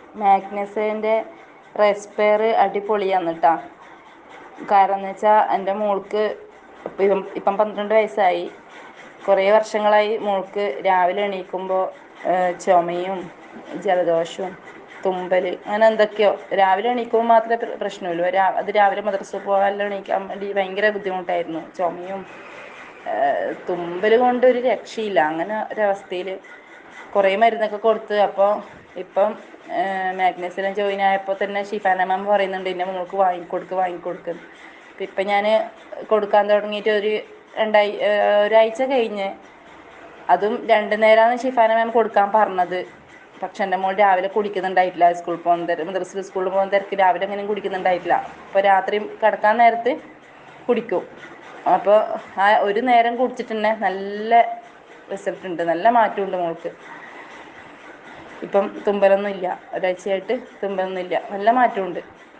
മാഗ്നസേൻ്റെ റെസ്പെയർ അടിപൊളിയാണ് കേട്ടോ കാരണം എന്ന് വെച്ചാൽ എൻ്റെ മോൾക്ക് ഇപ്പം ഇപ്പം പന്ത്രണ്ട് വയസ്സായി കുറേ വർഷങ്ങളായി മോൾക്ക് രാവിലെ എണീക്കുമ്പോൾ ചുമയും ജലദോഷവും തുമ്പൽ അങ്ങനെ എന്തൊക്കെയോ രാവിലെ എണീക്കുമ്പോൾ മാത്രമേ പ്ര- പ്രശ്നമുള്ളൂ രാ അത് രാവിലെ മദ്രസ പോകാൻ എണീക്കാൻ വേണ്ടി ഭയങ്കര ബുദ്ധിമുട്ടായിരുന്നു ചുമയും തുമ്പൽ കൊണ്ട് ഒരു രക്ഷയില്ല അങ്ങനെ ഒരവസ്ഥയിൽ കുറേ മരുന്നൊക്കെ കൊടുത്ത് അപ്പോൾ ഇപ്പം മാഗ്നസിലും ജോയിൻ ആയപ്പോൾ തന്നെ ഷിഫാന മാം പറയുന്നുണ്ട് എൻ്റെ മോൾക്ക് വാങ്ങിക്കൊടുക്ക് വാങ്ങിക്കൊടുക്ക് അപ്പം ഇപ്പം ഞാൻ കൊടുക്കാൻ തുടങ്ങിയിട്ട് ഒരു രണ്ടായി ഏഹ് ഒരാഴ്ച കഴിഞ്ഞ് അതും രണ്ട് നേരമാണ് ഷിഫാന മാം കൊടുക്കാൻ പറഞ്ഞത് പക്ഷെ എൻ്റെ മോൾ രാവിലെ കുടിക്കുന്നുണ്ടായിട്ടില്ല സ്കൂളിൽ പോകുന്ന തിരക്ക് മദ്രസയിൽ സ്കൂളിൽ പോകുന്ന തിരക്ക് രാവിലെ എങ്ങനെയും കുടിക്കുന്നുണ്ടായിട്ടില്ല അപ്പോൾ രാത്രി കിടക്കാൻ നേരത്ത് കുടിക്കും അപ്പോൾ ആ ഒരു നേരം കുടിച്ചിട്ടുണ്ടെ നല്ല റിസൾട്ട് ഉണ്ട് നല്ല മാറ്റമുണ്ട് മോൾക്ക് ഇപ്പം തുമ്പലൊന്നും ഇല്ല ഒരാഴ്ചയായിട്ട് തുമ്പലൊന്നും ഇല്ല നല്ല മാറ്റമുണ്ട്